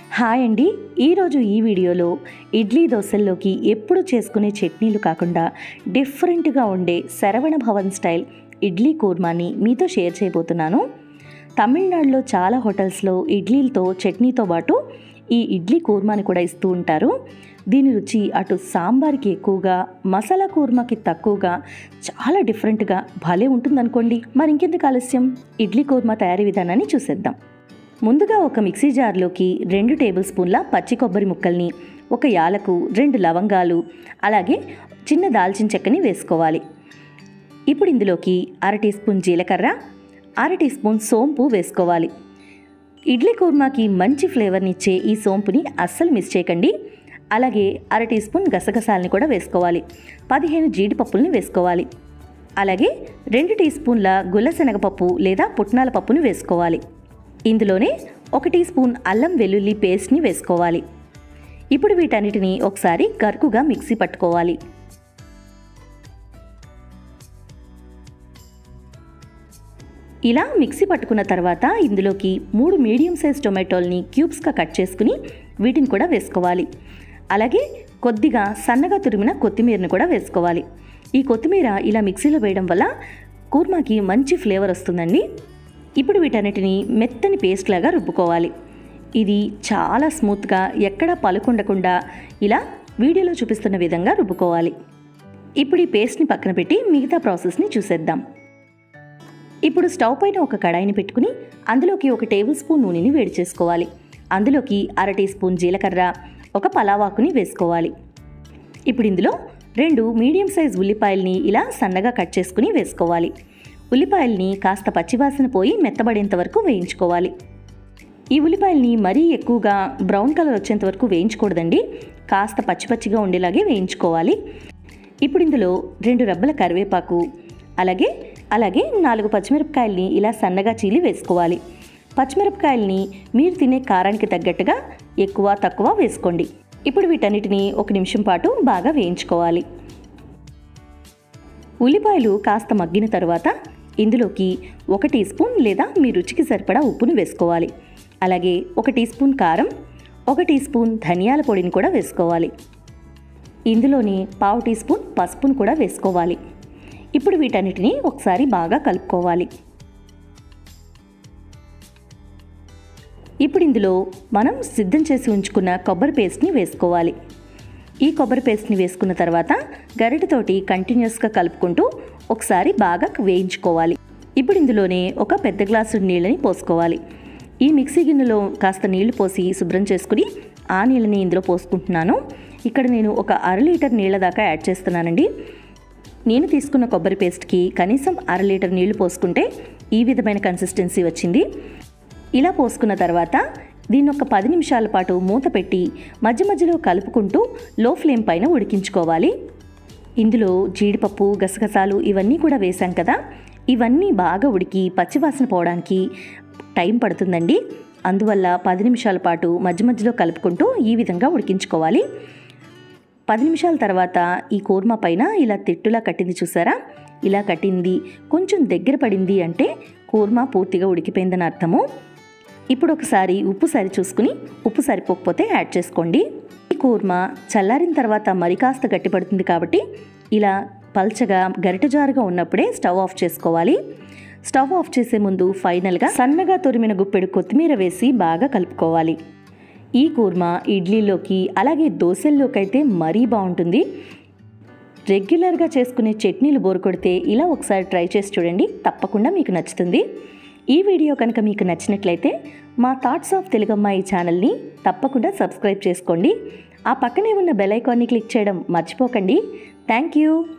hi అండి ఈరోజు ఈ వీడియోలో ఇడ్లీ దోశల్లోకి ఎప్పుడు చేసుకునే చట్నీలు కాకుండా డిఫరెంట్గా ఉండే శరవణ భవన్ స్టైల్ ఇడ్లీ కూర్మాని మీతో షేర్ చేయబోతున్నాను తమిళనాడులో చాలా హోటల్స్లో ఇడ్లీలతో చట్నీతో పాటు ఈ ఇడ్లీ కూర్మాని కూడా ఇస్తూ ఉంటారు దీని రుచి అటు సాంబార్కి ఎక్కువగా మసాలా కూర్మాకి తక్కువగా చాలా డిఫరెంట్గా భలే ఉంటుందనుకోండి మరి ఇంకెందుకు ఆలస్యం ఇడ్లీ కూర్మా తయారీ విధానాన్ని చూసేద్దాం ముందుగా ఒక మిక్సీ జార్లోకి రెండు టేబుల్ స్పూన్ల పచ్చి కొబ్బరి ముక్కల్ని ఒక యాలకు రెండు లవంగాలు అలాగే చిన్న దాల్చిన చెక్కని వేసుకోవాలి ఇప్పుడు ఇందులోకి అర టీ స్పూన్ జీలకర్ర అర టీ స్పూన్ సోంపు వేసుకోవాలి ఇడ్లీ కూర్మాకి మంచి ఫ్లేవర్ని ఇచ్చే ఈ సోంపుని అస్సలు మిస్ చేయకండి అలాగే అర టీ స్పూన్ గసగసాలని కూడా వేసుకోవాలి పదిహేను జీడిపప్పుల్ని వేసుకోవాలి అలాగే రెండు టీ స్పూన్ల గుల్లశనగపప్పు లేదా పుట్నాల పప్పుని వేసుకోవాలి ఇందులోనే ఒక టీ స్పూన్ అల్లం వెల్లుల్లి పేస్ట్ని వేసుకోవాలి ఇప్పుడు వీటన్నిటిని ఒకసారి గరుకుగా మిక్సీ పట్టుకోవాలి ఇలా మిక్సీ పట్టుకున్న తర్వాత ఇందులోకి మూడు మీడియం సైజ్ టొమాటోల్ని క్యూబ్స్గా కట్ చేసుకుని వీటిని కూడా వేసుకోవాలి అలాగే కొద్దిగా సన్నగా తురిమిన కొత్తిమీరని కూడా వేసుకోవాలి ఈ కొత్తిమీర ఇలా మిక్సీలో వేయడం వల్ల కూర్మాకి మంచి ఫ్లేవర్ వస్తుందండి ఇప్పుడు వీటన్నిటిని మెత్తని పేస్ట్ లాగా రుబ్బుకోవాలి ఇది చాలా స్మూత్గా ఎక్కడా పలుకుండకుండా ఇలా వీడియోలో చూపిస్తున్న విధంగా రుబ్బుకోవాలి ఇప్పుడు ఈ పేస్ట్ని పక్కన పెట్టి మిగతా ప్రాసెస్ని చూసేద్దాం ఇప్పుడు స్టవ్ పైన ఒక కడాయిని పెట్టుకుని అందులోకి ఒక టేబుల్ స్పూన్ నూనెని వేడి చేసుకోవాలి అందులోకి అర టీ స్పూన్ జీలకర్ర ఒక పలావాకుని వేసుకోవాలి ఇప్పుడు ఇందులో రెండు మీడియం సైజ్ ఉల్లిపాయల్ని ఇలా సన్నగా కట్ చేసుకుని వేసుకోవాలి ఉల్లిపాయల్ని కాస్త పచ్చివాసన పోయి మెత్తబడేంత వరకు వేయించుకోవాలి ఈ ఉల్లిపాయల్ని మరీ ఎక్కువగా బ్రౌన్ కలర్ వచ్చేంత వరకు వేయించకూడదండి కాస్త పచ్చి పచ్చిగా ఉండేలాగే వేయించుకోవాలి ఇప్పుడు ఇందులో రెండు రబ్బల కరివేపాకు అలాగే అలాగే నాలుగు పచ్చిమిరపకాయల్ని ఇలా సన్నగా చీలి వేసుకోవాలి పచ్చిమిరపకాయల్ని మీరు తినే కారానికి తగ్గట్టుగా ఎక్కువ తక్కువ వేసుకోండి ఇప్పుడు వీటన్నిటిని ఒక నిమిషం పాటు బాగా వేయించుకోవాలి ఉల్లిపాయలు కాస్త మగ్గిన తర్వాత ఇందులోకి ఒక టీ స్పూన్ లేదా మీ రుచికి సరిపడా ఉప్పును వేసుకోవాలి అలాగే ఒక టీ స్పూన్ కారం ఒక టీ స్పూన్ ధనియాల పొడిని కూడా వేసుకోవాలి ఇందులోని పావు టీ స్పూన్ పసుపును కూడా వేసుకోవాలి ఇప్పుడు వీటన్నిటిని ఒకసారి బాగా కలుపుకోవాలి ఇప్పుడు ఇందులో మనం సిద్ధం చేసి ఉంచుకున్న కొబ్బరి పేస్ట్ని వేసుకోవాలి ఈ కొబ్బరి పేస్ట్ని వేసుకున్న తర్వాత గరిటెతోటి కంటిన్యూస్గా కలుపుకుంటూ ఒకసారి బాగా వేయించుకోవాలి ఇప్పుడు ఇందులోనే ఒక పెద్ద గ్లాసు నీళ్ళని పోసుకోవాలి ఈ మిక్సీ గిన్నెలో కాస్త నీళ్లు పోసి శుభ్రం చేసుకుని ఆ నీళ్ళని ఇందులో పోసుకుంటున్నాను ఇక్కడ నేను ఒక అర లీటర్ నీళ్ళ దాకా యాడ్ చేస్తున్నానండి నేను తీసుకున్న కొబ్బరి పేస్ట్కి కనీసం అర లీటర్ నీళ్లు పోసుకుంటే ఈ విధమైన కన్సిస్టెన్సీ వచ్చింది ఇలా పోసుకున్న తర్వాత దీన్ని ఒక పది నిమిషాల పాటు మూత పెట్టి మధ్య మధ్యలో కలుపుకుంటూ లో ఫ్లేమ్ పైన ఉడికించుకోవాలి ఇందులో జీడిపప్పు గసగసాలు ఇవన్నీ కూడా వేసాం కదా ఇవన్నీ బాగా ఉడికి పచ్చివాసన పోవడానికి టైం పడుతుందండి అందువల్ల పది నిమిషాల పాటు మధ్య మధ్యలో కలుపుకుంటూ ఈ విధంగా ఉడికించుకోవాలి పది నిమిషాల తర్వాత ఈ కూర్మా పైన ఇలా తిట్టులా కట్టింది చూసారా ఇలా కట్టింది కొంచెం దగ్గర పడింది అంటే కూర్మా పూర్తిగా ఉడికిపోయిందని అర్థము ఇప్పుడు ఒకసారి ఉప్పు సరి చూసుకుని ఉప్పు సరిపోకపోతే యాడ్ చేసుకోండి ఈ కూర్మా చల్లారిన తర్వాత మరి కాస్త గట్టిపడుతుంది కాబట్టి ఇలా పల్చగా గరిటజారుగా ఉన్నప్పుడే స్టవ్ ఆఫ్ చేసుకోవాలి స్టవ్ ఆఫ్ చేసే ముందు ఫైనల్గా సన్నగా తొరిమిన గుప్పెడు కొత్తిమీర వేసి బాగా కలుపుకోవాలి ఈ కూర్మా ఇడ్లీలోకి అలాగే దోశల్లోకి అయితే మరీ బాగుంటుంది రెగ్యులర్గా చేసుకునే చట్నీలు బోరు కొడితే ఇలా ఒకసారి ట్రై చేసి చూడండి తప్పకుండా మీకు నచ్చుతుంది ఈ వీడియో కనుక మీకు నచ్చినట్లయితే మా థాట్స్ ఆఫ్ తెలుగమ్మాయి ఛానల్ని తప్పకుండా సబ్స్క్రైబ్ చేసుకోండి ఆ పక్కనే ఉన్న బెల్ ఐకాన్ని క్లిక్ చేయడం మర్చిపోకండి థ్యాంక్ యూ